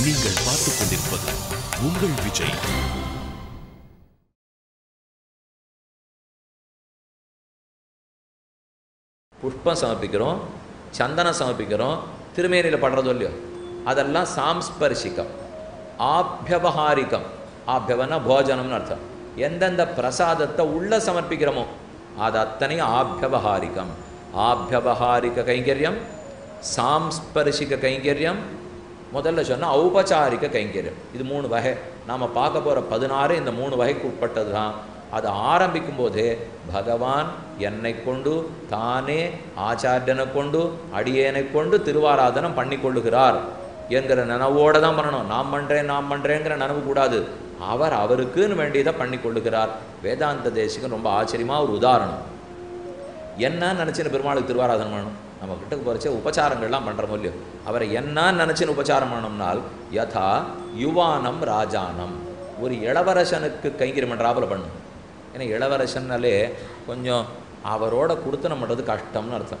நீங்கள் பார்த்துக் கொண்டிருப்பது உங்கள் விஜய் புஷ்பம் சமர்ப்பிக்கிறோம் சந்தனம் சமர்ப்பிக்கிறோம் திருமேனியில் படுறதோ இல்லையோ அதெல்லாம் சாம்ஸ்பர்ஷிகம் ஆபியவகாரிகம் ஆபியவனா போஜனம்னு அர்த்தம் எந்தெந்த பிரசாதத்தை உள்ள சமர்ப்பிக்கிறோமோ அது அத்தனையும் ஆபியவகாரிகம் ஆபியவகாரிக கைங்கரியம் சாம்ஸ்பர்ஷிக கைங்கரியம் முதல்ல சொன்ன ஔபச்சாரிக கைங்கரியம் இது மூணு வகை நாம் பார்க்க போகிற பதினாறு இந்த மூணு வகைக்கு உட்பட்டது தான் அதை ஆரம்பிக்கும் போதே பகவான் என்னை கொண்டு தானே ஆச்சாரியனை கொண்டு அடியேனை கொண்டு திருவாராதனம் பண்ணி கொள்ளுகிறார் என்கிற நினைவோடு தான் பண்ணணும் நான் பண்ணுறேன் நான் பண்ணுறேங்கிற நினைவு கூடாது அவர் அவருக்குன்னு வேண்டியதை பண்ணி கொள்ளுகிறார் வேதாந்த தேசிகம் ரொம்ப ஆச்சரியமாக ஒரு உதாரணம் என்ன நினச்சின்னு பெருமாளுக்கு திருவாராதனம் பண்ணணும் நம்ம கிட்ட குறைச்ச உபச்சாரங்கள்லாம் பண்ணுறோம் இல்லையோ அவரை என்ன நினச்சின்னு உபச்சாரம் பண்ணோம்னால் யதா யுவானம் ராஜானம் ஒரு இளவரசனுக்கு கைங்கரியம் பண்ணுறாப்புல பண்ணும் ஏன்னா இளவரசன்னாலே கொஞ்சம் அவரோட கொடுத்தனம் பண்ணுறது கஷ்டம்னு அர்த்தம்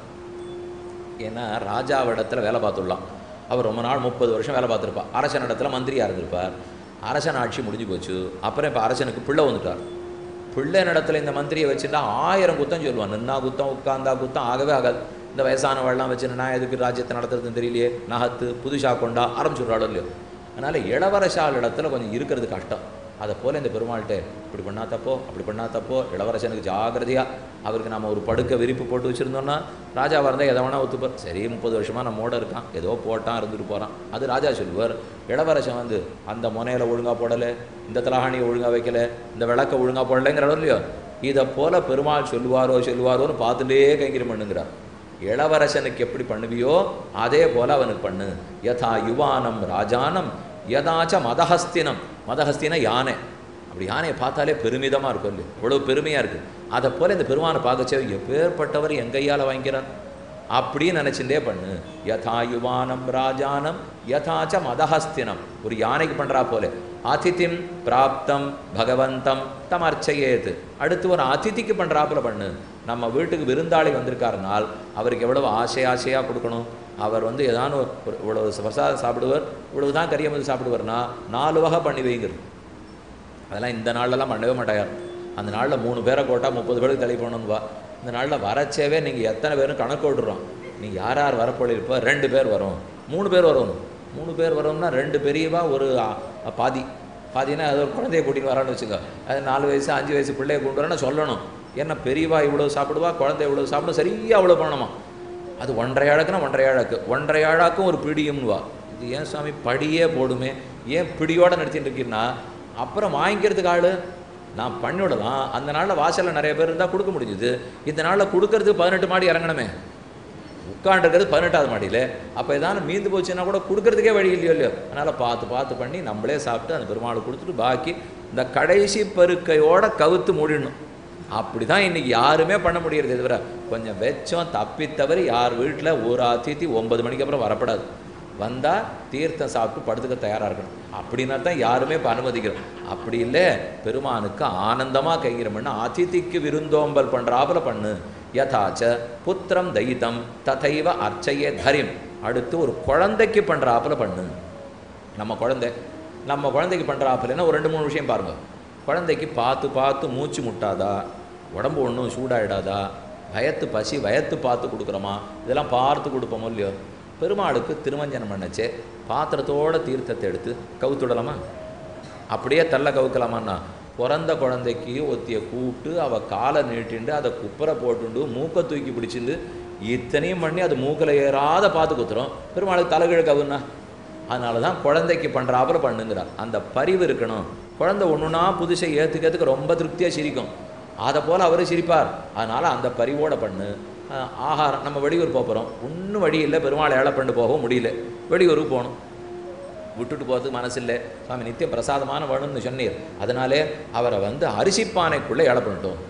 ஏன்னா ராஜாவிடத்தில் வேலை பார்த்துடலாம் அவர் ரொம்ப நாள் முப்பது வருஷம் வேலை பார்த்துருப்பார் அரசன் இடத்துல மந்திரியாக இருந்திருப்பார் அரசன் ஆட்சி முடிஞ்சு போச்சு அப்புறம் இப்போ அரசனுக்கு பிள்ளை வந்துட்டார் பிள்ளை இடத்துல இந்த மந்திரியை வச்சுட்டா ஆயிரம் குத்தம் சொல்லுவான் நின்னா குத்தம் உட்காந்தா குத்தம் ஆகவே ஆகாது இந்த வயசானவள்லாம் வச்சு நான் எதுக்கு ராஜ்யத்தை நடத்துறதுன்னு தெரியலையே நகத்து புதுசா கொண்டா ஆரம்பிச்சுடுறாளோ இல்லையோ அதனால் இளவரசால் இடத்துல கொஞ்சம் இருக்கிறது கஷ்டம் அதை போல் இந்த பெருமாள்கிட்ட இப்படி பண்ணா தப்போ அப்படி பண்ணா தப்போ இளவரசனுக்கு ஜாகிரதையாக அவருக்கு நம்ம ஒரு படுக்க விரிப்பு போட்டு வச்சுருந்தோம்னா ராஜாவாக இருந்தால் எதை வேணால் ஒத்துப்பார் சரி முப்பது வருஷமாக நம்மோட இருக்கான் ஏதோ போட்டான் இருந்துட்டு போகிறான் அது ராஜா சொல்லுவார் இளவரசன் வந்து அந்த முனையில் ஒழுங்காக போடலை இந்த தலகாணியை ஒழுங்காக வைக்கல இந்த விளக்கை ஒழுங்காக போடலைங்கிறோ இல்லையோ இதை போல் பெருமாள் சொல்லுவாரோ சொல்லுவாரோன்னு பார்த்துட்டே கைங்கரியம் பண்ணுங்கிறார் இளவரசனுக்கு எப்படி பண்ணுவியோ அதே போல் அவனுக்கு பண்ணு யதா யுவானம் ராஜானம் யதாச்ச மதஹஸ்தினம் மதஹஸ்தின யானை அப்படி யானையை பார்த்தாலே பெருமிதமாக இருக்கும் இல்லையா இவ்வளோ பெருமையாக இருக்குது அதை போல் இந்த பெருமானை பார்க்கச்சே எப்பேற்பட்டவர் என் கையால் வாங்கிக்கிறார் அப்படின்னு நினச்சிட்டே பண்ணு யதா யுவானம் ராஜானம் யதாச்ச மதஹஸ்தினம் ஒரு யானைக்கு பண்ணுறா போல அதிதிம் பிராப்தம் பகவந்தம் தம் அர்ச்சையேது அடுத்து ஒரு அதிதிக்கு பண்ணுறாப்புல பண்ணு நம்ம வீட்டுக்கு விருந்தாளி வந்திருக்காருனால் அவருக்கு எவ்வளவு ஆசை ஆசையாக கொடுக்கணும் அவர் வந்து ஏதான ஒரு இவ்வளவு பிரசாதம் சாப்பிடுவார் இவ்வளவு தான் கரியமது சாப்பிடுவார்னா நாலு வகை பண்ணி வைங்கிறது அதெல்லாம் இந்த நாள்லலாம் பண்ணவே மாட்டாங்க அந்த நாளில் மூணு பேரை கோட்டா முப்பது பேருக்கு தள்ளி போகணுன்னு வா இந்த நாளில் வரச்சேவே நீங்கள் எத்தனை பேரும் கணக்கு விட்டுறோம் நீங்கள் யார் யார் வரப்போயிருப்போ ரெண்டு பேர் வரும் மூணு பேர் வரணும் மூணு பேர் வரோம்னா ரெண்டு பெரியவா ஒரு அ, பாதி பாதினா அது ஒரு குழந்தைய கூட்டின்னு வரான்னு வச்சுக்கோ அது நாலு வயசு அஞ்சு வயசு பிள்ளைய கொண்டு வரேன்னு சொல்லணும் ஏன்னா பெரியவா இவ்வளோ சாப்பிடுவா குழந்தை இவ்வளோ சாப்பிடும் சரியாக அவ்வளோ பண்ணணுமா அது ஒன்றரை ஆழக்குன்னா ஒன்றரை ஆழக்கு ஒன்றரை ஆழாக்கும் ஒரு பிடியும்னுவா இது ஏன் சுவாமி படியே போடுமே ஏன் பிடியோட நடத்திட்டு இருக்கீங்கன்னா அப்புறம் வாங்கிக்கிறதுக்கு ஆள் நான் பண்ணிவிடலாம் அந்த நாளில் வாசலில் நிறைய பேர் இருந்தால் கொடுக்க முடிஞ்சுது இந்த நாளில் கொடுக்கறதுக்கு பதினெட்டு மாடி இறங்கணுமே உட்காண்டிருக்கிறது பதினெட்டாவது மாடியில் அப்போ ஏதாவது மீந்து போச்சுன்னா கூட கொடுக்கறதுக்கே வழி இல்லையோ இல்லையோ அதனால் பார்த்து பார்த்து பண்ணி நம்மளே சாப்பிட்டு அந்த பெருமாளுக்கு கொடுத்துட்டு பாக்கி இந்த கடைசி பருக்கையோட கவுத்து மூடிடணும் அப்படி தான் இன்றைக்கி யாருமே பண்ண முடியறது தவிர கொஞ்சம் வெச்சம் தப்பித்தவரை யார் வீட்டில் ஒரு அதித்தி ஒன்பது மணிக்கு அப்புறம் வரப்படாது வந்தால் தீர்த்தம் சாப்பிட்டு படுத்துக்க தயாராக இருக்கணும் அப்படின்னா தான் யாருமே இப்போ அனுமதிக்கிறோம் அப்படி இல்லை பெருமானுக்கு ஆனந்தமாக கைங்கிற பண்ண அதிதிக்கு விருந்தோம்பல் பண்ணுறாப்புல பண்ணு யதாச்ச புத்திரம் தைதம் ததைவ அர்ச்சையே தரிம் அடுத்து ஒரு குழந்தைக்கு பண்ணுறாப்புல பண்ணு நம்ம குழந்தை நம்ம குழந்தைக்கு பண்ணுறாப்புலன்னா ஒரு ரெண்டு மூணு விஷயம் பாருங்க குழந்தைக்கு பார்த்து பார்த்து மூச்சு முட்டாதா உடம்பு ஒன்றும் சூடாயிடாதா வயத்து பசி வயத்து பார்த்து கொடுக்குறோமா இதெல்லாம் பார்த்து கொடுப்போமோ இல்லையோ பெருமாளுக்கு திருமஞ்சனம் பண்ணச்சே பாத்திரத்தோட தீர்த்தத்தை எடுத்து கவுத்துடலாமா அப்படியே தள்ள கவுக்கலாமான்னா பிறந்த குழந்தைக்கு ஒத்திய கூப்பிட்டு அவள் காலை நீட்டிண்டு அதை குப்பரை போட்டுண்டு மூக்கை தூக்கி பிடிச்சிண்டு இத்தனையும் பண்ணி அது மூக்கில் ஏறாத பார்த்து குத்துறோம் பெருமாளுக்கு தலைகீழ கவுன்னா அதனால தான் குழந்தைக்கு பண்ணுறாப்புல பண்ணுங்கிறார் அந்த பரிவு இருக்கணும் குழந்தை ஒன்றுனா புதுசை ஏற்றுக்கிறதுக்கு ரொம்ப திருப்தியாக சிரிக்கும் அதை போல் அவர் சிரிப்பார் அதனால் அந்த பரிவோட பண்ணு அஹ் ஆகாரம் நம்ம வெளியூர் போக போகிறோம் ஒன்றும் வழி இல்லை பெருமாளை ஏழை பண்ணி போகவும் முடியல வெளியூருக்கு போகணும் விட்டுட்டு போகிறதுக்கு மனசு இல்லை சுவாமி நித்தியம் பிரசாதமான வேணும்னு சொன்னீர் அதனாலே அவரை வந்து அரிசிப்பானைக்குள்ளே ஏழை பண்ணிட்டோம்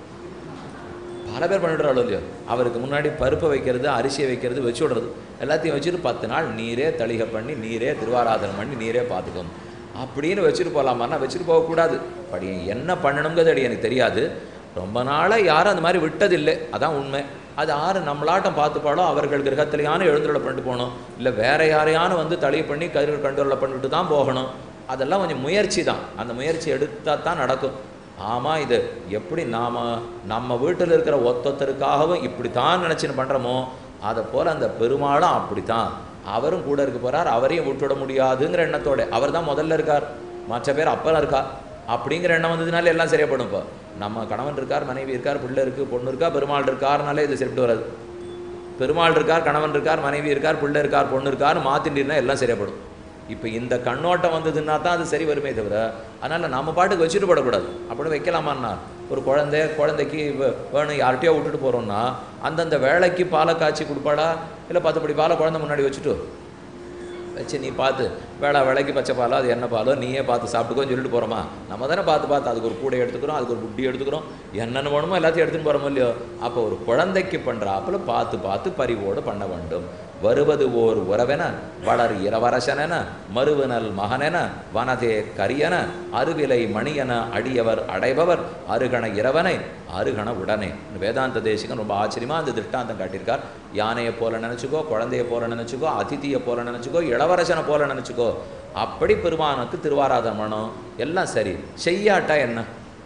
பல பேர் பண்ணிடுறாளோ இல்லையோ அவருக்கு முன்னாடி பருப்பை வைக்கிறது அரிசியை வைக்கிறது வச்சு விடுறது எல்லாத்தையும் வச்சுட்டு பத்து நாள் நீரே தளிகை பண்ணி நீரே திருவாராதனம் பண்ணி நீரே பார்த்துக்கோங்க அப்படின்னு வச்சுட்டு போகலாமான்னா வச்சுட்டு போகக்கூடாது படி என்ன பண்ணணுங்கிறது அடி எனக்கு தெரியாது ரொம்ப நாளாக யாரும் அந்த மாதிரி விட்டதில்லை அதான் உண்மை அது ஆறு நம்மளாட்டம் பார்த்துப்பாளோ அவர்கள் கிரகத்திலேயான எழுந்துள்ள பண்ணிட்டு போகணும் இல்லை வேற யாரையான வந்து தளி பண்ணி கதிர்கள் கண்டுள்ள பண்ணிட்டு தான் போகணும் அதெல்லாம் கொஞ்சம் முயற்சி தான் அந்த முயற்சி எடுத்தால் தான் நடக்கும் ஆமாம் இது எப்படி நாம் நம்ம வீட்டில் இருக்கிற ஒத்தொத்தருக்காகவும் இப்படி தான் நினச்சின்னு பண்ணுறோமோ அதை போல் அந்த பெருமாளும் அப்படித்தான் அவரும் கூட இருக்க போகிறார் அவரையும் விட்டுவிட முடியாதுங்கிற எண்ணத்தோட அவர் தான் முதல்ல இருக்கார் மற்ற பேர் அப்பெல்லாம் இருக்கா அப்படிங்கிற எண்ணம் வந்ததுனால எல்லாம் சரியாப்படும் இப்போ நம்ம கணவன் இருக்கார் மனைவி இருக்கார் பிள்ளை இருக்குது பொண்ணு இருக்கா பெருமாள் இருக்காருனாலே இது சரிப்பட்டு வராது பெருமாள் இருக்கார் கணவன் இருக்கார் மனைவி இருக்கார் பிள்ளை இருக்கார் பொண்ணு இருக்கார் மாற்றிட்டீங்கன்னா எல்லாம் சரியாப்படும் இப்போ இந்த கண்ணோட்டம் வந்ததுன்னா தான் அது சரி வருமே தவிர அதனால் நம்ம பாட்டுக்கு வச்சுட்டு போடக்கூடாது அப்படி வைக்கலாமான்னா ஒரு குழந்தை குழந்தைக்கு வே- வேணும் யார்கிட்டயோ விட்டுட்டு போகிறோம்னா அந்தந்த வேலைக்கு பாலை காய்ச்சி கொடுப்பாடா இல்லை பத்துப்படி பாலை குழந்தை முன்னாடி வச்சுட்டு வச்சு நீ பார்த்து வேளா வேலைக்கு பச்சை பாலோ அது என்ன பாலோ நீயே பார்த்து சாப்பிட்டுக்கோன்னு சொல்லிட்டு போகிறோமா நம்ம தானே பார்த்து பார்த்து அதுக்கு ஒரு கூடை எடுத்துக்கிறோம் அதுக்கு ஒரு புட்டி எடுத்துக்கிறோம் என்னென்ன வேணுமோ எல்லாத்தையும் எடுத்துன்னு போகிறோமோ இல்லையோ அப்போ ஒரு குழந்தைக்கு பண்ணுறாப்புல பார்த்து பார்த்து பரிவோடு பண்ண வேண்டும் வருவது ஓர் உறவென வளர் இரவரசனென மறுவனல் மகனென வனதே கரியன அருவிலை மணியென அடியவர் அடைபவர் அருகண இரவனை அருகண உடனே வேதாந்த தேசிகன் ரொம்ப ஆச்சரியமாக அந்த திருஷ்டாந்தம் காட்டியிருக்கார் யானையை போல நினச்சிக்கோ குழந்தைய போல நினச்சிக்கோ அதிதியை போல நினச்சிக்கோ இளவரசனை போல நினச்சிக்கோ அப்படி பெருமானுக்கு திருவாராதனம் பண்ணணும் எல்லாம் சரி செய்யாட்டா என்ன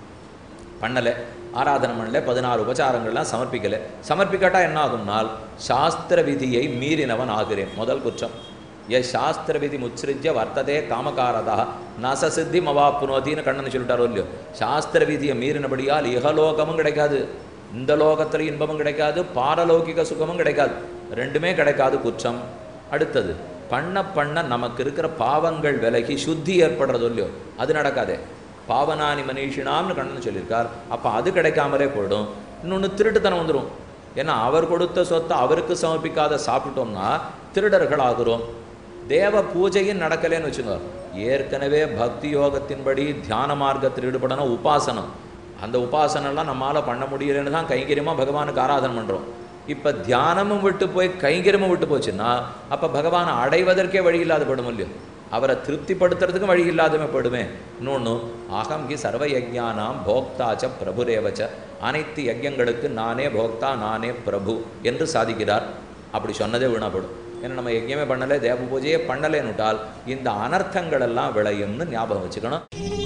பண்ணலை ஆராதனை பண்ணல பதினாறு உபச்சாரங்கள்லாம் சமர்ப்பிக்கலை சமர்ப்பிக்காட்டா என்ன ஆகும்னால் சாஸ்திர விதியை மீறினவன் ஆகிறேன் முதல் குற்றம் ஏ சாஸ்திர விதி முத்ஸ்ருஜ்ய வர்த்ததே காமகாரதா நச சித்தி மவாப்புனோதின்னு கண்ணன் சொல்லிட்டாரோ இல்லையோ சாஸ்திர விதியை மீறினபடியால் இகலோகமும் கிடைக்காது இந்த லோகத்துல இன்பமும் கிடைக்காது பாரலௌகிக சுகமும் கிடைக்காது ரெண்டுமே கிடைக்காது குற்றம் அடுத்தது பண்ண பண்ண நமக்கு இருக்கிற பாவங்கள் விலகி சுத்தி ஏற்படுறதோ இல்லையோ அது நடக்காதே பாவனானி மனிஷினாம்னு கண்ணன் சொல்லியிருக்கார் அப்போ அது கிடைக்காமலே போயிடும் இன்னொன்று திருட்டுத்தனம் வந்துடும் ஏன்னா அவர் கொடுத்த சொத்தை அவருக்கு சமர்ப்பிக்காத சாப்பிட்டோம்னா திருடர்கள் ஆகுறோம் தேவ பூஜையும் நடக்கலைன்னு வச்சுங்க ஏற்கனவே பக்தி யோகத்தின்படி தியான மார்க்கத்தில் ஈடுபடணும் உபாசனம் அந்த உபாசனம்லாம் நம்மால் பண்ண முடியலன்னு தான் கைங்கரியமாக பகவானுக்கு ஆராதனை பண்ணுறோம் இப்போ தியானமும் விட்டு போய் கைங்கரியமும் விட்டு போச்சுன்னா அப்போ பகவானை அடைவதற்கே வழி இல்லாத போயிடும் இல்லையோ அவரை திருப்திப்படுத்துறதுக்கும் வழி இல்லாதமே போயிடுமே இன்னொன்று அகம் கி சர்வ யஜ்ஞானாம் போக்தாச்ச பிரபுரேவச்ச அனைத்து யஜ்யங்களுக்கு நானே போக்தா நானே பிரபு என்று சாதிக்கிறார் அப்படி சொன்னதே வீணாப்படும் ஏன்னா நம்ம யஜ்யமே பண்ணலை தேவ பூஜையே பண்ணலைன்னுட்டால் இந்த அனர்த்தங்கள் எல்லாம் விளையும்னு ஞாபகம் வச்சுக்கணும்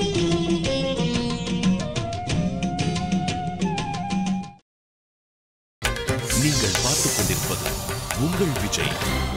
நீங்கள் பார்த்துக் கொண்டிருப்பது உங்கள் விஜய்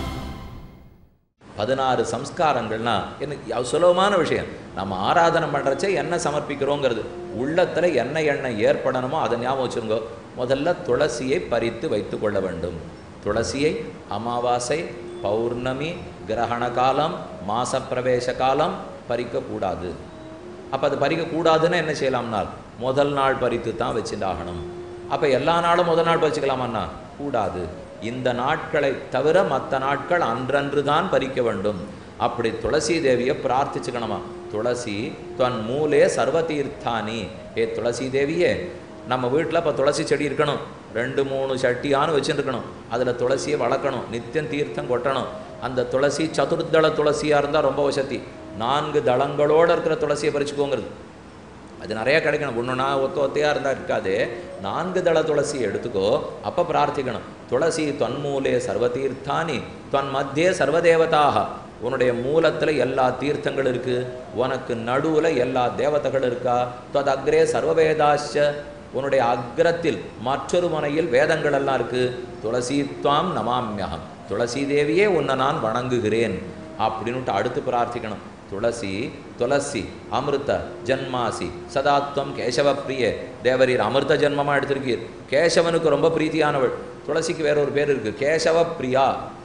பதினாறு சம்ஸ்காரங்கள்னா எனக்கு அது சுலபமான விஷயம் நம்ம ஆராதனை பண்ணுறச்சே என்ன சமர்ப்பிக்கிறோங்கிறது உள்ளத்தில் என்ன எண்ணெய் ஏற்படணுமோ அதை ஞாபகம் வச்சுருங்க முதல்ல துளசியை பறித்து வைத்து கொள்ள வேண்டும் துளசியை அமாவாசை பௌர்ணமி கிரகண காலம் மாச பிரவேச காலம் பறிக்கக்கூடாது அப்போ அது பறிக்கக்கூடாதுன்னு என்ன செய்யலாம்னால் முதல் நாள் பறித்து தான் வச்சுட்டாகணும் அப்போ எல்லா நாளும் முதல் நாள் பறிச்சுக்கலாமாண்ணா கூடாது இந்த நாட்களை தவிர மற்ற நாட்கள் அன்றன்று தான் பறிக்க வேண்டும் அப்படி துளசி தேவியை பிரார்த்திச்சுக்கணுமா துளசி தொன் மூலே சர்வதீர்த்தானி ஏ துளசி தேவியே நம்ம வீட்டில் இப்போ துளசி செடி இருக்கணும் ரெண்டு மூணு சட்டியானு வச்சுருக்கணும் அதில் துளசியை வளர்க்கணும் நித்தியம் தீர்த்தம் கொட்டணும் அந்த துளசி சதுர்தள துளசியாக இருந்தால் ரொம்ப வசதி நான்கு தளங்களோடு இருக்கிற துளசியை பறிச்சுக்கோங்கிறது அது நிறைய கிடைக்கணும் ஒன்றுனா ஒத்த ஒத்தையாக இருந்தால் இருக்காது நான்கு தள துளசி எடுத்துக்கோ அப்போ பிரார்த்திக்கணும் துளசி தொன்மூலே சர்வதீர்த்தானி தொன் மத்தியே சர்வதேவதாக உன்னுடைய மூலத்தில் எல்லா தீர்த்தங்கள் இருக்கு உனக்கு நடுவில் எல்லா தேவதைகள் இருக்கா தொத் அக்ரே சர்வவேதாச்ச உன்னுடைய அக்ரத்தில் மற்றொரு முனையில் வேதங்கள் எல்லாம் இருக்கு துளசி துவாம் நமாமியகம் துளசி தேவியே உன்னை நான் வணங்குகிறேன் அப்படின்னுட்டு அடுத்து பிரார்த்திக்கணும் துளசி துளசி அமிர்த ஜன்மாசி சதாத்வம் கேசவ பிரிய தேவரீர் அமிர்த ஜென்மமாக எடுத்திருக்கீர் கேசவனுக்கு ரொம்ப பிரீத்தியானவள் துளசிக்கு வேற ஒரு பேர் இருக்கு கேசவ பிரியா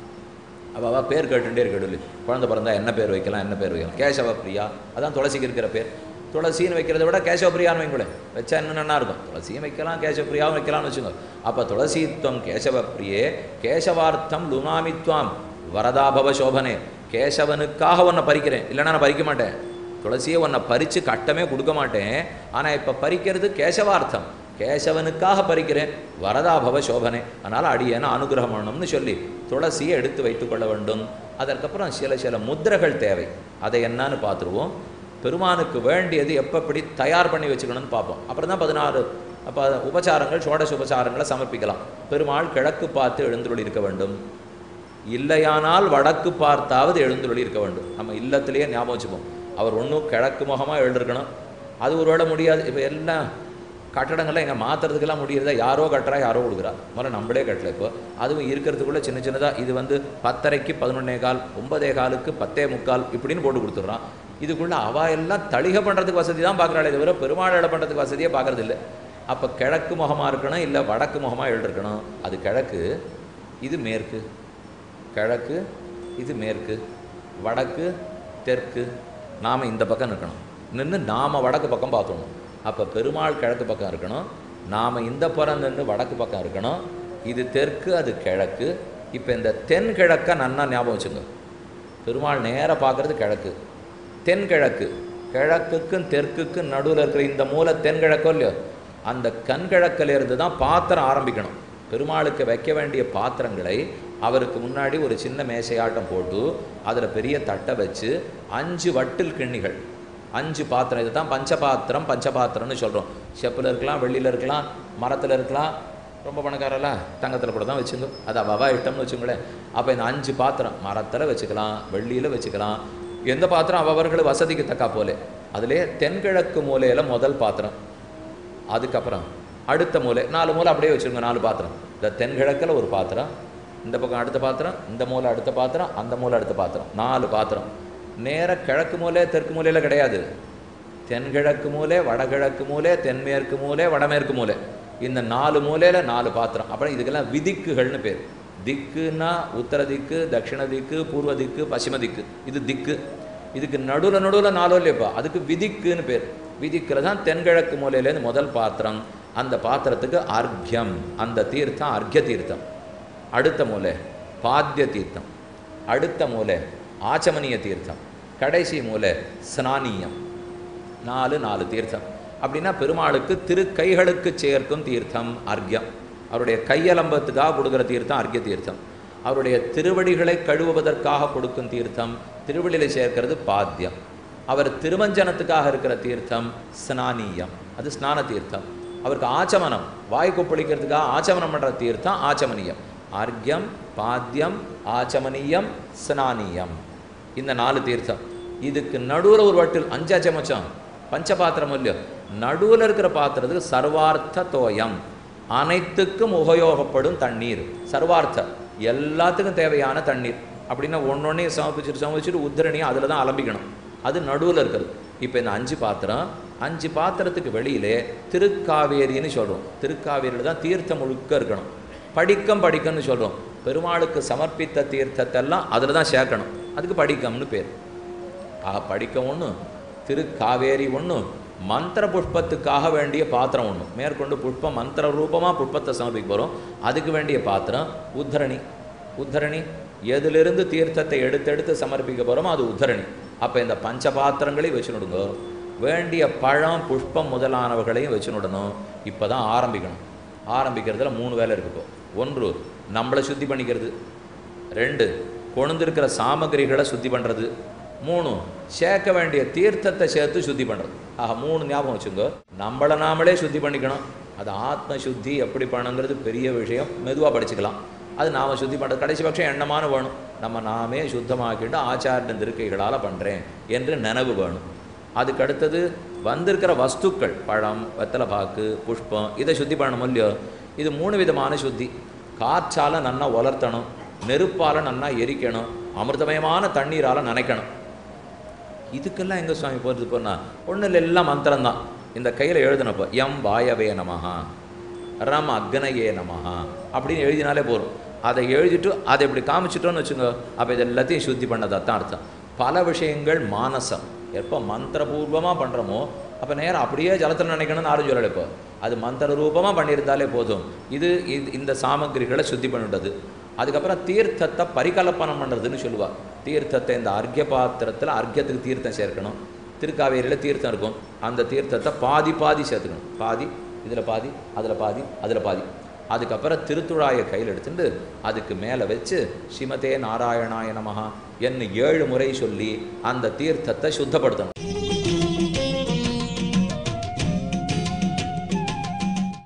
அவ அவ பேர் கேட்டுட்டே இருக்கடலு குழந்தை பிறந்தா என்ன பேர் வைக்கலாம் என்ன பேர் வைக்கலாம் கேசவ பிரியா அதான் துளசிக்கு இருக்கிற பேர் துளசின்னு வைக்கிறத விட கேசவ பிரியான்னு வைங்களேன் வச்சா இன்னும் நல்லா இருக்கும் துளசியும் வைக்கலாம் கேசவ பிரியாவும் வைக்கலாம்னு வச்சுக்கோ அப்போ துளசித்வம் கேசவ பிரியே கேசவார்த்தம் லுனாமித்வாம் வரதாபவ சோபனே கேசவனுக்காக உன்னை பறிக்கிறேன் இல்லைன்னா நான் பறிக்க மாட்டேன் துளசியை உன்னை பறித்து கட்டமே கொடுக்க மாட்டேன் ஆனால் இப்போ பறிக்கிறது கேசவார்த்தம் கேசவனுக்காக பறிக்கிறேன் வரதாபவ சோபனை அதனால் அடியேன அனுகிரகம் பண்ணணும்னு சொல்லி துளசியை எடுத்து வைத்துக்கொள்ள வேண்டும் அதற்கப்புறம் சில சில முத்திரைகள் தேவை அதை என்னன்னு பார்த்துருவோம் பெருமானுக்கு வேண்டியது எப்போ எப்படி தயார் பண்ணி வச்சுக்கணும்னு பார்ப்போம் அப்புறம் தான் பதினாறு அப்போ உபச்சாரங்கள் சோடச உபச்சாரங்களை சமர்ப்பிக்கலாம் பெருமாள் கிழக்கு பார்த்து எழுந்துள்ளி இருக்க வேண்டும் இல்லையானால் வடக்கு பார்த்தாவது எழுந்துள்ளி இருக்க வேண்டும் நம்ம இல்லத்திலேயே ஞாபகம் வச்சுப்போம் அவர் ஒன்றும் கிழக்கு முகமாக எழுந்திருக்கணும் அது ஒருவேளை முடியாது இப்போ எல்லாம் கட்டடங்கள்லாம் எங்கே மாற்றுறதுக்கெல்லாம் முடியறதா யாரோ கட்டுறா யாரோ கொடுக்குறா முதல்ல நம்மளே கட்டல இப்போ அதுவும் இருக்கிறதுக்குள்ளே சின்ன சின்னதாக இது வந்து பத்தரைக்கு பதினொன்னே கால் ஒன்பதே காலுக்கு பத்தே முக்கால் இப்படின்னு போட்டு கொடுத்துட்றான் இதுக்குள்ளே அவா எல்லாம் தளிகை பண்ணுறதுக்கு வசதி தான் பார்க்குறாளே தவிர பெருமாள் இடம் பண்ணுறதுக்கு வசதியே பார்க்கறது இல்லை அப்போ கிழக்கு முகமாக இருக்கணும் இல்லை வடக்கு முகமாக எழுதிருக்கணும் அது கிழக்கு இது மேற்கு கிழக்கு இது மேற்கு வடக்கு தெற்கு நாம் இந்த பக்கம் நிற்கணும் நின்று நாம் வடக்கு பக்கம் பார்த்தோணும் அப்போ பெருமாள் கிழக்கு பக்கம் இருக்கணும் நாம் இந்த புறம் நின்று வடக்கு பக்கம் இருக்கணும் இது தெற்கு அது கிழக்கு இப்போ இந்த தென் கிழக்க நன்னா ஞாபகம் வச்சுங்க பெருமாள் நேராக பார்க்குறது கிழக்கு தென்கிழக்கு கிழக்குக்கும் தெற்குக்கும் நடுவில் இருக்கிற இந்த மூலை தென்கிழக்கோ இல்லையோ அந்த கண்கிழக்கில் இருந்து தான் பாத்திரம் ஆரம்பிக்கணும் பெருமாளுக்கு வைக்க வேண்டிய பாத்திரங்களை அவருக்கு முன்னாடி ஒரு சின்ன மேசையாட்டம் போட்டு அதில் பெரிய தட்டை வச்சு அஞ்சு வட்டில் கிண்ணிகள் அஞ்சு பாத்திரம் இதுதான் பஞ்சபாத்திரம் பஞ்சபாத்திரம்னு சொல்கிறோம் செப்பில் இருக்கலாம் வெள்ளியில் இருக்கலாம் மரத்தில் இருக்கலாம் ரொம்ப பணக்காரல தங்கத்தில் கூட தான் வச்சுங்க அது அவா இட்டம்னு வச்சுங்களேன் அப்போ இந்த அஞ்சு பாத்திரம் மரத்தில் வச்சுக்கலாம் வெள்ளியில் வச்சுக்கலாம் எந்த பாத்திரம் அவர்கள் வசதிக்கு தக்கா போலே அதிலே தென்கிழக்கு மூலையில் முதல் பாத்திரம் அதுக்கப்புறம் அடுத்த மூலை நாலு மூலை அப்படியே வச்சுருங்க நாலு பாத்திரம் இந்த தென்கிழக்கில் ஒரு பாத்திரம் இந்த பக்கம் அடுத்த பாத்திரம் இந்த மூலை அடுத்த பாத்திரம் அந்த மூலை அடுத்த பாத்திரம் நாலு பாத்திரம் நேர கிழக்கு மூலை தெற்கு மூலையில் கிடையாது தென்கிழக்கு மூலை வடகிழக்கு மூலை தென்மேற்கு மூலை வடமேற்கு மூலை இந்த நாலு மூலையில் நாலு பாத்திரம் அப்புறம் இதுக்கெல்லாம் விதிக்குகள்னு பேர் திக்குன்னா உத்தர திக்கு தட்சிண திக்கு பூர்வ திக்கு பசிம திக்கு இது திக்கு இதுக்கு நடுவில் நடுவில் நாலோ இல்லையப்பா அதுக்கு விதிக்குன்னு பேர் விதிக்கில் தான் தென்கிழக்கு மூலையிலேருந்து முதல் பாத்திரம் அந்த பாத்திரத்துக்கு அர்க்யம் அந்த தீர்த்தம் அர்க்ய தீர்த்தம் அடுத்த மூலை பாத்திய தீர்த்தம் அடுத்த மூலை ஆச்சமனிய தீர்த்தம் கடைசி மூலை ஸ்நானியம் நாலு நாலு தீர்த்தம் அப்படின்னா பெருமாளுக்கு திருக்கைகளுக்கு சேர்க்கும் தீர்த்தம் அர்க்யம் அவருடைய கையலம்பத்துக்காக கொடுக்குற தீர்த்தம் அர்க்ய தீர்த்தம் அவருடைய திருவடிகளை கழுவுவதற்காக கொடுக்கும் தீர்த்தம் திருவடியில சேர்க்கிறது பாத்தியம் அவர் திருமஞ்சனத்துக்காக இருக்கிற தீர்த்தம் ஸ்நானியம் அது ஸ்நான தீர்த்தம் அவருக்கு ஆச்சமனம் வாய் கொப்பளிக்கிறதுக்காக ஆச்சமனம் பண்ணுற தீர்த்தம் ஆச்சமனியம் அர்க்யம் பாத்தியம் ஆச்சமனியம் ஸ்நானியம் இந்த நாலு தீர்த்தம் இதுக்கு நடுவில் ஒரு வட்டில் அஞ்சாச்ச மச்சம் பஞ்சபாத்திரம் இல்லையோ நடுவில் இருக்கிற பாத்திரத்துக்கு சர்வார்த்த தோயம் அனைத்துக்கும் உபயோகப்படும் தண்ணீர் சர்வார்த்த எல்லாத்துக்கும் தேவையான தண்ணீர் அப்படின்னா ஒன்னொன்னையும் சமர்ப்பிச்சுட்டு சமர்ப்பிச்சுட்டு உத்தரணியும் அதில் தான் அலம்பிக்கணும் அது நடுவில் இருக்கிறது இப்போ இந்த அஞ்சு பாத்திரம் அஞ்சு பாத்திரத்துக்கு வெளியிலே திருக்காவேரின்னு சொல்கிறோம் திருக்காவேரியில் தான் தீர்த்தம் முழுக்க இருக்கணும் படிக்கம் படிக்கம்னு சொல்கிறோம் பெருமாளுக்கு சமர்ப்பித்த தீர்த்தத்தெல்லாம் அதில் தான் சேர்க்கணும் அதுக்கு படிக்கம்னு பேர் ஆ படிக்கம் ஒன்று திருக்காவேரி ஒன்று மந்திர புஷ்பத்துக்காக வேண்டிய பாத்திரம் ஒன்று மேற்கொண்டு புஷ்பம் மந்திர ரூபமாக புஷ்பத்தை சமர்ப்பிக்க போகிறோம் அதுக்கு வேண்டிய பாத்திரம் உத்தரணி உத்தரணி எதிலிருந்து தீர்த்தத்தை எடுத்தெடுத்து சமர்ப்பிக்க போகிறோமோ அது உத்தரணி அப்போ இந்த பஞ்ச பாத்திரங்களையும் வச்சுனுடுங்க வேண்டிய பழம் புஷ்பம் முதலானவர்களையும் வச்சுனுடணும் இப்போ தான் ஆரம்பிக்கணும் ஆரம்பிக்கிறதுல மூணு வேலை இருக்கு இப்போ ஒன்று நம்மளை சுத்தி பண்ணிக்கிறது ரெண்டு கொழுந்திருக்கிற சாமகிரிகளை சுத்தி பண்ணுறது மூணு சேர்க்க வேண்டிய தீர்த்தத்தை சேர்த்து சுத்தி பண்ணுறது ஆக மூணு ஞாபகம் வச்சுங்க நம்மளை நாமளே சுத்தி பண்ணிக்கணும் அது ஆத்ம சுத்தி எப்படி பண்ணுங்கிறது பெரிய விஷயம் மெதுவாக படிச்சுக்கலாம் அது நாம் சுத்தி பண்ணுறது கடைசி பட்சம் எண்ணமான வேணும் நம்ம நாமே சுத்தமாக்கிட்டு ஆச்சாரிய திருக்கைகளால் பண்ணுறேன் என்று நினைவு வேணும் அதுக்கு அடுத்தது வந்திருக்கிற வஸ்துக்கள் பழம் வெத்தலை பாக்கு புஷ்பம் இதை சுத்தி பண்ணணும் இல்லையோ இது மூணு விதமான சுத்தி காற்றால நன்னா உலர்த்தணும் நெருப்பால நன்னா எரிக்கணும் அமிர்தமயமான தண்ணீரால நனைக்கணும் இதுக்கெல்லாம் எங்க சுவாமி போகிறது போனா ஒன்றும் இல்லை எல்லாம் மந்திரம்தான் இந்த கையில் எழுதினப்போ எம் வாயவே நமஹா ரம் அக்னயே நமஹா அப்படின்னு எழுதினாலே போதும் அதை எழுதிட்டு அதை இப்படி காமிச்சிட்டோன்னு வச்சுங்க அப்போ இது எல்லாத்தையும் சுத்தி பண்ணதா தான் அர்த்தம் பல விஷயங்கள் மானசம் எப்போ மந்திரபூர்வமாக பண்ணுறோமோ அப்போ நேரம் அப்படியே ஜலத்தில் நினைக்கணும்னு யாரும் சொல்லலை இப்போ அது மந்திர ரூபமாக பண்ணியிருந்தாலே போதும் இது இது இந்த சாமகிரிகளை சுத்தி பண்ணிவிட்டது அதுக்கப்புறம் தீர்த்தத்தை பரிகல்பனம் பண்ணுறதுன்னு சொல்லுவா தீர்த்தத்தை இந்த அர்க்ய பாத்திரத்தில் அர்க்யத்துக்கு தீர்த்தம் சேர்க்கணும் திருக்காவேரியில் தீர்த்தம் இருக்கும் அந்த தீர்த்தத்தை பாதி பாதி சேர்த்துக்கணும் பாதி இதில் பாதி அதில் பாதி அதில் பாதி அதுக்கப்புறம் திருத்துழாயை கையில் எடுத்துட்டு அதுக்கு மேலே வச்சு ஸ்ரீமதே நாராயணாய நமஹா என்று ஏழு முறை சொல்லி அந்த தீர்த்தத்தை சுத்தப்படுத்தணும்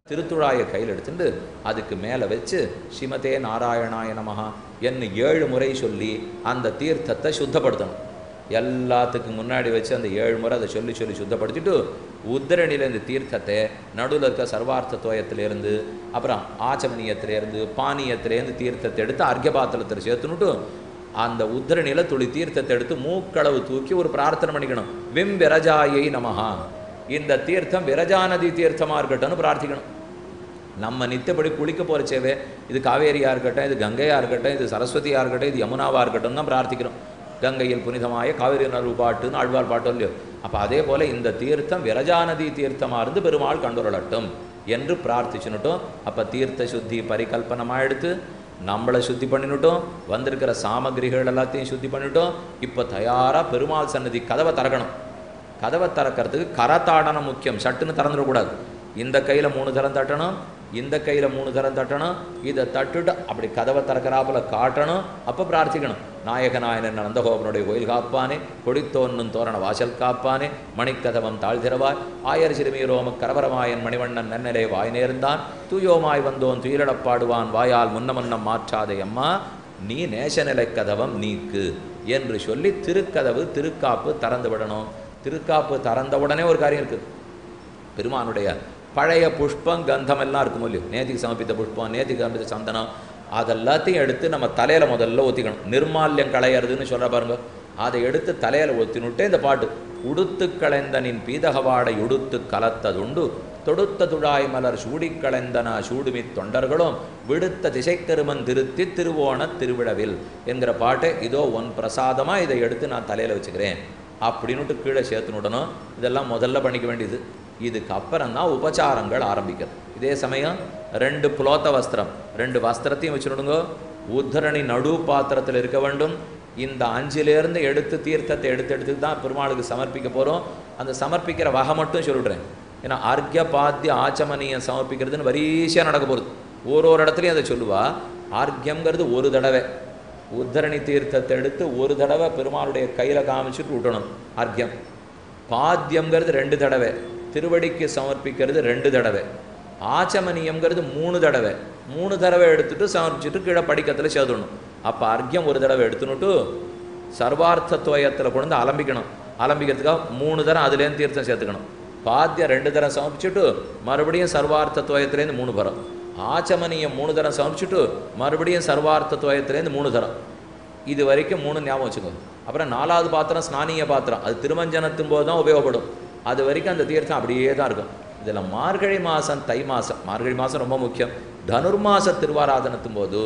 திருத்துழாயை கையில் எடுத்துட்டு அதுக்கு மேலே வச்சு ஸ்ரீமதே நாராயணாய நமஹா என்று ஏழு முறை சொல்லி அந்த தீர்த்தத்தை சுத்தப்படுத்தணும் எல்லாத்துக்கும் முன்னாடி வச்சு அந்த ஏழு முறை அதை சொல்லி சொல்லி சுத்தப்படுத்திட்டு உத்தரணியில் இந்த தீர்த்தத்தை நடுவில் இருக்க சர்வார்த்த தோயத்திலேருந்து அப்புறம் ஆச்சமனியத்திலேருந்து பானியத்திலேருந்து தீர்த்தத்தை எடுத்து அர்க்கபாத்திரத்தில் சேர்த்துனுட்டு அந்த உத்தரணியில் துளி தீர்த்தத்தை எடுத்து மூக்களவு தூக்கி ஒரு பிரார்த்தனை பண்ணிக்கணும் விம் விரஜாயை நமஹா இந்த தீர்த்தம் விரஜாநதி தீர்த்தமாக இருக்கட்டும்னு பிரார்த்திக்கணும் நம்ம நித்தப்படி குளிக்க போகிறச்சேவே இது காவேரியாக இருக்கட்டும் இது கங்கையாக இருக்கட்டும் இது சரஸ்வதியாக இருக்கட்டும் இது யமுனாவாக இருக்கட்டும் தான் பிரார்த்திக்கிறோம் கங்கையில் புனிதமாய காவிரி நறு பாட்டுன்னு ஆழ்வார் பாட்டும் இல்லையோ அப்போ அதே போல் இந்த தீர்த்தம் விரஜாநதி தீர்த்தமாக இருந்து பெருமாள் கண்டுரலட்டும் என்று பிரார்த்திச்சுனுட்டோம் அப்போ தீர்த்த சுத்தி பரிகல்பனமாக எடுத்து நம்மளை சுத்தி பண்ணினுட்டோம் வந்திருக்கிற சாமகிரிகள் எல்லாத்தையும் சுத்தி பண்ணிட்டோம் இப்போ தயாராக பெருமாள் சன்னதி கதவை திறக்கணும் கதவை திறக்கிறதுக்கு கரத்தாடனம் முக்கியம் சட்டுன்னு திறந்துடக்கூடாது இந்த கையில் மூணு தரம் தட்டணும் இந்த கையில் மூணு தரம் தட்டணும் இதை தட்டுட்டு அப்படி கதவை திறக்கிறாப்புல காட்டணும் அப்போ பிரார்த்திக்கணும் நாயகநாயனன் நந்தகோபனுடைய கோயில் காப்பானே கொடித்தோன்னும் தோரண வாசல் காப்பானே மணிக்கதவம் தாழ்திரவாய் ஆயர் சிறுமியரோம கரவரமாயன் மணிவண்ணன் நன்னலே வாய் நேர்ந்தான் தூயோமாய் வந்தோன் துயிலடப் பாடுவான் வாயால் முன்ன முன்னம் மாற்றாதே அம்மா நீ நேசநிலை கதவம் நீக்கு என்று சொல்லி திருக்கதவு திருக்காப்பு திறந்து விடணும் திருக்காப்பு திறந்த உடனே ஒரு காரியம் இருக்குது பெருமானுடைய பழைய புஷ்பம் கந்தம் எல்லாம் இருக்கும் இல்லையோ நேதிக்கு சமர்ப்பித்த புஷ்பம் நேதிக்கு சமர்ப்பித்த சந்தனம் அதெல்லாத்தையும் எடுத்து நம்ம தலையில் முதல்ல ஊற்றிக்கணும் நிர்மால்யம் களையிறதுன்னு சொல்கிற பாருங்க அதை எடுத்து தலையில் ஒத்தினுட்டே இந்த பாட்டு உடுத்து களைந்தனின் பீதகவாடை உடுத்து கலத்ததுண்டு தொடுத்த துழாய் மலர் சூடிக் களைந்தன சூடுமி தொண்டர்களும் விடுத்த திசைக்கருமன் திருத்தி திருவோண திருவிழவில் என்கிற பாட்டை இதோ ஒன் பிரசாதமாக இதை எடுத்து நான் தலையில் வச்சுக்கிறேன் அப்படின்னுட்டு கீழே சேர்த்துன்னு விடணும் இதெல்லாம் முதல்ல பண்ணிக்க வேண்டியது இதுக்கு அப்புறம் தான் உபச்சாரங்கள் ஆரம்பிக்கிறது இதே சமயம் ரெண்டு புலோத்த வஸ்திரம் ரெண்டு வஸ்திரத்தையும் வச்சுடுங்க உத்தரணி நடு பாத்திரத்தில் இருக்க வேண்டும் இந்த அஞ்சிலேருந்து எடுத்து தீர்த்தத்தை எடுத்து எடுத்து தான் பெருமாளுக்கு சமர்ப்பிக்க போகிறோம் அந்த சமர்ப்பிக்கிற வகை மட்டும் சொல்லிடுறேன் ஏன்னா அர்க்ய பாத்திய ஆச்சமனியம் சமர்ப்பிக்கிறதுன்னு வரிசையாக நடக்க போகிறது ஒரு ஒரு இடத்துலையும் அதை சொல்லுவா ஆர்க்கியம்ங்கிறது ஒரு தடவை உத்தரணி தீர்த்தத்தை எடுத்து ஒரு தடவை பெருமாளுடைய கையில் காமிச்சிட்டு விட்டணும் அர்க்கியம் பாத்தியம்ங்கிறது ரெண்டு தடவை திருவடிக்கு சமர்ப்பிக்கிறது ரெண்டு தடவை ஆச்சமனியம்ங்கிறது மூணு தடவை மூணு தடவை எடுத்துட்டு சமர்ப்பிச்சுட்டு கீழே படிக்கத்தில் சேர்த்துடணும் அப்போ அர்க்கியம் ஒரு தடவை எடுத்துனுட்டு சர்வார்த்த துவயத்தில் கொண்டு வந்து அலம்பிக்கணும் அலம்பிக்கிறதுக்காக மூணு தரம் அதுலேருந்து தீர்த்தம் சேர்த்துக்கணும் பாத்தியம் ரெண்டு தரம் சமர்ப்பிச்சுட்டு மறுபடியும் சர்வார்த்த துவயத்துலேருந்து மூணு பரம் ஆச்சமனியம் மூணு தரம் சமர்ப்பிச்சுட்டு மறுபடியும் சர்வார்த்த துவயத்துலேருந்து மூணு தரம் இது வரைக்கும் மூணு ஞாபகம் வச்சுக்கோங்க அப்புறம் நாலாவது பாத்திரம் ஸ்நானிய பாத்திரம் அது திருமஞ்சனத்தும் போது தான் உபயோகப்படும் அது வரைக்கும் அந்த தீர்த்தம் அப்படியே தான் இருக்கும் இதில் மார்கழி மாதம் தை மாதம் மார்கழி மாதம் ரொம்ப முக்கியம் தனுர்மாச திருவாராதனத்தும் போது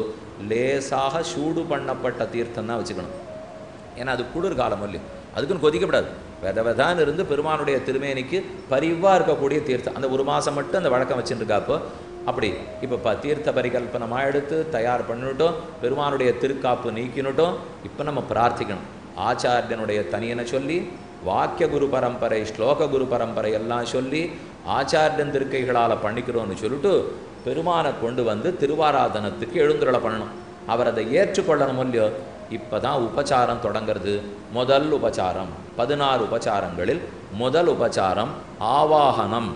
லேசாக சூடு பண்ணப்பட்ட தீர்த்தம் தான் வச்சுக்கணும் ஏன்னா அது குளிர்காலம் இல்லையும் அதுக்குன்னு கொதிக்கப்படாது வெத வெதான்னு இருந்து பெருமானுடைய திருமேனிக்கு பரிவாக இருக்கக்கூடிய தீர்த்தம் அந்த ஒரு மாதம் மட்டும் அந்த வழக்கம் வச்சுட்டு இருக்காப்போ அப்படி இப்போ ப தீர்த்த பரிகல்பனமாக எடுத்து தயார் பண்ணிவிட்டோம் பெருமானுடைய திருக்காப்பு நீக்கினுட்டோம் இப்போ நம்ம பிரார்த்திக்கணும் ஆச்சாரியனுடைய தனியனை சொல்லி வாக்கிய குரு பரம்பரை ஸ்லோக குரு பரம்பரை எல்லாம் சொல்லி ஆச்சாரியன் திருக்கைகளால் பண்ணிக்கிறோம்னு சொல்லிட்டு பெருமானை கொண்டு வந்து திருவாராதனத்துக்கு எழுந்துருளை பண்ணணும் அவர் அதை ஏற்றுக்கொள்ளணும் இல்லையோ இப்போ தான் உபச்சாரம் தொடங்கிறது முதல் உபச்சாரம் பதினாறு உபச்சாரங்களில் முதல் உபச்சாரம் ஆவாகனம்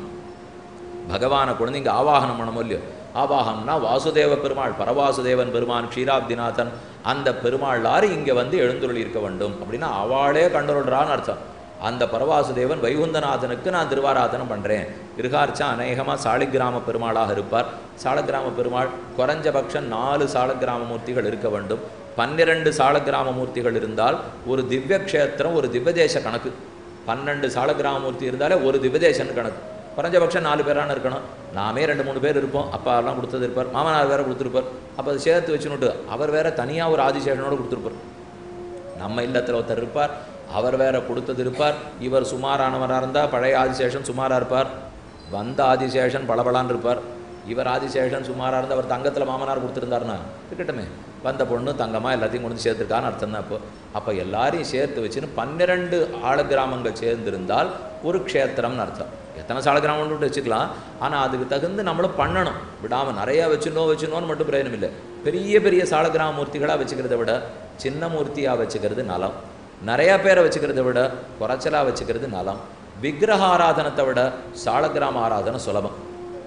பகவானை கொண்டு இங்கே ஆவாகனம் பண்ணணும் இல்லையோ ஆவாகனம்னா வாசுதேவ பெருமாள் பரவாசுதேவன் பெருமான் க்ஷீராப்திநாதன் அந்த பெருமாளார் இங்கே வந்து எழுந்துருளி இருக்க வேண்டும் அப்படின்னா அவளே கண்டுருள்றான்னு அர்த்தம் அந்த பரவாசுதேவன் வைகுந்தநாதனுக்கு நான் திருவாராதனம் பண்ணுறேன் இருகார்ச்சா அநேகமாக சாலிக்கிராம பெருமாளாக இருப்பார் சாலக்கிராம பெருமாள் குறைஞ்சபட்சம் நாலு சாலக்கிராம மூர்த்திகள் இருக்க வேண்டும் பன்னிரண்டு சாலக்கிராம மூர்த்திகள் இருந்தால் ஒரு திவ்ய க்ஷேத்திரம் ஒரு திவ்யதேச கணக்கு பன்னெண்டு சாலக்கிராம மூர்த்தி இருந்தாலே ஒரு திவ்யதேசன்னு கணக்கு குறைஞ்சபட்சம் நாலு பேரான இருக்கணும் நாமே ரெண்டு மூணு பேர் இருப்போம் அப்பா எல்லாம் கொடுத்தது இருப்பார் மாமனார் வேற கொடுத்துருப்பார் அப்போ அதை சேர்த்து வச்சுனுட்டு அவர் வேற தனியாக ஒரு ஆதிசேஷனோடு கொடுத்துருப்பார் நம்ம இல்லத்தில் ஒருத்தர் இருப்பார் அவர் வேற கொடுத்தது இருப்பார் இவர் சுமாரானவராக இருந்தால் பழைய ஆதிசேஷன் சுமாராக இருப்பார் வந்த ஆதிசேஷன் பளபளான்னு இருப்பார் இவர் ஆதிசேஷன் சுமாராக இருந்து அவர் தங்கத்தில் மாமனார் கொடுத்துருந்தாருன்னா இருக்கட்டுமே வந்த பொண்ணு தங்கமாக எல்லாத்தையும் கொண்டு வந்து சேர்த்துருக்கான்னு அர்த்தம் தான் இப்போ அப்போ எல்லாரையும் சேர்த்து வச்சுன்னு பன்னிரெண்டு ஆழ கிராமங்கள் சேர்ந்திருந்தால் ஒரு க்ஷேத்திரம்னு அர்த்தம் எத்தனை சால கிராமம்னு வச்சுக்கலாம் ஆனால் அதுக்கு தகுந்து நம்மளும் பண்ணணும் விடாமல் நிறையா வச்சுனோம் வச்சுனோன்னு மட்டும் பிரயோஜனம் இல்லை பெரிய பெரிய சால கிராம மூர்த்திகளாக வச்சுக்கிறத விட சின்ன மூர்த்தியாக வச்சுக்கிறது நலம் நிறையா பேரை வச்சுக்கிறத விட குறைச்சலாக வச்சுக்கிறது நலம் விக்கிரக ஆராதனத்தை விட சாலக்கிராம ஆராதனை சுலபம்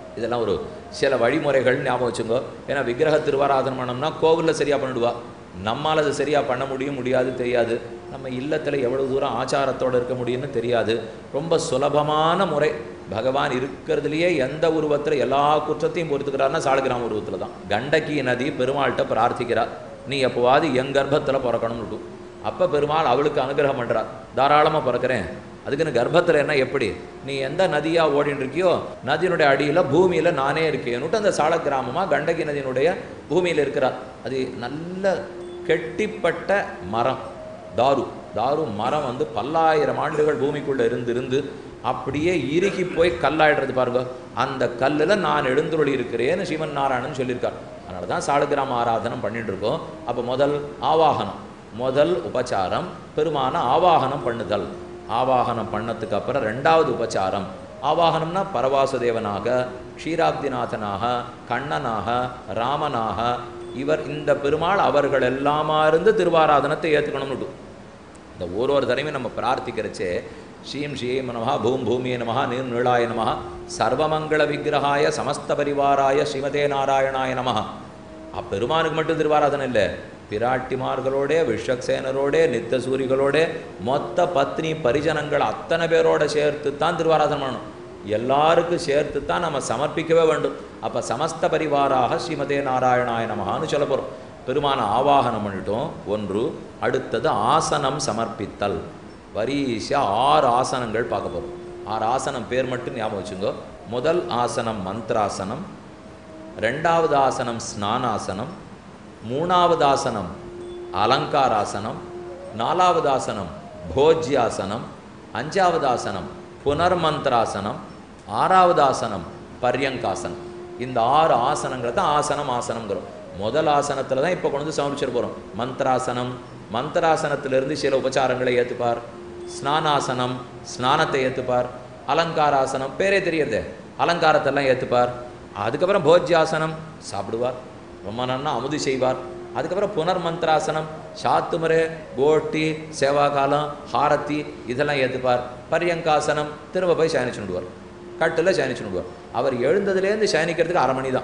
இதெல்லாம் ஒரு சில வழிமுறைகள் ஞாபகம் வச்சுங்கோ ஏன்னா விக்கிரக திருவாராதனம் பண்ணோம்னா கோவிலில் சரியாக பண்ணிடுவா நம்மால் அது சரியாக பண்ண முடியும் முடியாது தெரியாது நம்ம இல்லத்தில் எவ்வளவு தூரம் ஆச்சாரத்தோடு இருக்க முடியும்னு தெரியாது ரொம்ப சுலபமான முறை பகவான் இருக்கிறதுலையே எந்த உருவத்தில் எல்லா குற்றத்தையும் பொறுத்துக்கிறாருன்னா சாலகிராம உருவத்தில் தான் கண்டகி நதி பெருமாள்கிட்ட பிரார்த்திக்கிறார் நீ எப்போவாது என் கர்ப்பத்தில் பிறக்கணும்னு அப்போ பெருமாள் அவளுக்கு அனுகிரகம் பண்ணுறார் தாராளமாக பிறக்கிறேன் அதுக்குன்னு கர்ப்பத்தில் என்ன எப்படி நீ எந்த நதியாக ஓடின்னு இருக்கியோ நதியினுடைய அடியில் பூமியில் நானே இருக்கேன்னுட்டு அந்த சால கிராமமாக கண்டகி நதியினுடைய பூமியில் இருக்கிறார் அது நல்ல கெட்டிப்பட்ட மரம் தாரு தாரு மரம் வந்து பல்லாயிரம் ஆண்டுகள் பூமிக்குள்ளே இருந்து இருந்து அப்படியே இறுகி போய் கல்லாயிடுறது பாருங்க அந்த கல்லில் நான் எழுந்துருளி இருக்கிறேன்னு சிவன் நாராயணன் சொல்லியிருக்கார் அதனால தான் சாலகிராம ஆராதனம் பண்ணிட்டு இருக்கோம் அப்போ முதல் ஆவாகனம் முதல் உபச்சாரம் பெருமான ஆவாகனம் பண்ணுதல் ஆவாகனம் பண்ணதுக்கு அப்புறம் ரெண்டாவது உபச்சாரம் ஆவாகனம்னா பரவாசுதேவனாக க்ஷீராப்திநாதனாக கண்ணனாக ராமனாக இவர் இந்த பெருமாள் அவர்கள் எல்லாமா இருந்து திருவாராதனத்தை ஏற்றுக்கணும்னு இந்த ஒரு ஒரு தடவையும் நம்ம பிரார்த்திக்கிறச்சே ஸ்ரீம் ஸ்ரீம் நமஹா பூம் பூமியே நமஹா நீர் நீளாய நமஹா சர்வமங்கள விக்கிரகாய சமஸ்த பரிவாராய ஸ்ரீமதே நாராயணாய நமஹா அப்பெருமானுக்கு மட்டும் திருவாராதனை இல்லை பிராட்டிமார்களோட விஷக்சேனரோட நித்தசூரிகளோட மொத்த பத்னி பரிஜனங்கள் அத்தனை பேரோட சேர்த்து தான் திருவாராதனம் பண்ணணும் எல்லாருக்கும் சேர்த்து தான் நம்ம சமர்ப்பிக்கவே வேண்டும் அப்போ சமஸ்த பரிவாராக ஸ்ரீமதே நாராயணாய நமஹான்னு சொல்ல போகிறோம் பெருமான ஆவாகனம் பண்ணிட்டோம் ஒன்று அடுத்தது ஆசனம் சமர்ப்பித்தல் வரிசையாக ஆறு ஆசனங்கள் பார்க்க போகிறோம் ஆறு ஆசனம் பேர் மட்டும் ஞாபகம் வச்சுங்கோ முதல் ஆசனம் மந்த்ராசனம் ரெண்டாவது ஆசனம் ஸ்நானாசனம் மூணாவது ஆசனம் அலங்காராசனம் நாலாவது ஆசனம் போஜ்யாசனம் அஞ்சாவது ஆசனம் புனர்மந்திராசனம் ஆறாவது ஆசனம் பர்யங்காசனம் இந்த ஆறு ஆசனங்களை தான் ஆசனம் ஆசனங்கிறோம் முதல் ஆசனத்தில் தான் இப்போ கொண்டு வந்து சமர்ப்பிச்சிட போகிறோம் மந்திராசனம் மந்திராசனத்திலிருந்து சில உபச்சாரங்களை ஏற்றுப்பார் ஸ்நானாசனம் ஸ்நானத்தை ஏற்றுப்பார் அலங்காராசனம் பேரே தெரியறதே அலங்காரத்தெல்லாம் ஏற்றுப்பார் அதுக்கப்புறம் போஜ்யாசனம் சாப்பிடுவார் ரொம்ப நன்னா அமுது செய்வார் அதுக்கப்புறம் புனர்மந்திராசனம் சாத்துமரே கோட்டி சேவாகாலம் ஹாரத்தி இதெல்லாம் ஏற்றுப்பார் பரியங்காசனம் திரும்ப போய் சயனிச்சு விடுவார் கட்டில் சயனிச்சு விடுவார் அவர் எழுந்ததுலேருந்து சயனிக்கிறதுக்கு அரை மணி தான்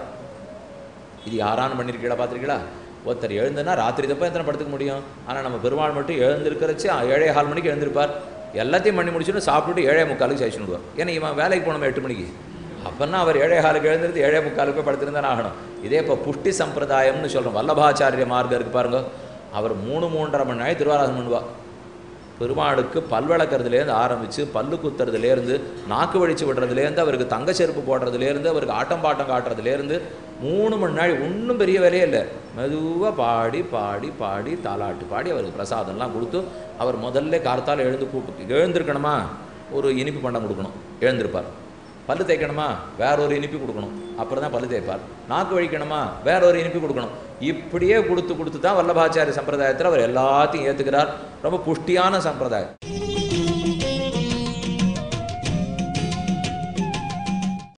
இது யாரான்னு பண்ணியிருக்கீங்களா பார்த்துருக்கீங்களா ஒருத்தர் எழுந்துன்னா ராத்திரி தப்பா எத்தனை படுத்துக்க முடியும் ஆனால் நம்ம பெருமாள் மட்டும் எழுந்திருக்கிறச்சு ஏழே கால் மணிக்கு எழுந்திருப்பார் எல்லாத்தையும் பண்ணி முடிச்சுட்டு சாப்பிட்டுட்டு ஏழே முக்காலுக்கு சைச்சு விடுவார் ஏன்னா இவன் வேலைக்கு போனோம் எட்டு மணிக்கு அப்போன்னா அவர் ஏழே காலுக்கு எழுந்திருந்து ஏழே முக்காலுக்கு போய் படுத்துருந்தானே ஆகணும் இதே இப்போ புஷ்டி சம்பிரதாயம்னு சொல்கிறோம் வல்லபாச்சாரிய மார்க்கம் இருக்கு பாருங்க அவர் மூணு மூன்றரை மணி நேரம் திருவாராதனம் பண்ணுவார் பெருமாளுக்கு பல் விளக்கறதுலேருந்து ஆரம்பித்து பல்லு குத்துறதுலேருந்து நாக்கு வடிச்சு விடுறதுலேருந்து அவருக்கு தங்க செருப்பு போடுறதுலேருந்து அவருக்கு ஆட்டம் பாட்டம் காட்டுறதுலேருந்து மூணு மணி நாள் ஒன்றும் பெரிய வேலையே இல்லை மெதுவாக பாடி பாடி பாடி தாலாட்டு பாடி அவருக்கு பிரசாதம்லாம் கொடுத்து அவர் முதல்ல கார்த்தால் எழுந்து கூப்பிட்டு எழுந்திருக்கணுமா ஒரு இனிப்பு பண்டம் கொடுக்கணும் எழுந்திருப்பார் பல்லு தேய்க்கணுமா வேற ஒரு இனிப்பு கொடுக்கணும் அப்புறம் தான் பல்லு தேய்ப்பார் நாக்கு வழிக்கணுமா வேற ஒரு இனிப்பு கொடுக்கணும் இப்படியே கொடுத்து கொடுத்து தான் வல்லபாச்சாரிய சம்பிரதாயத்தில் அவர் எல்லாத்தையும் ஏற்றுக்கிறார் ரொம்ப புஷ்டியான சம்பிரதாயம்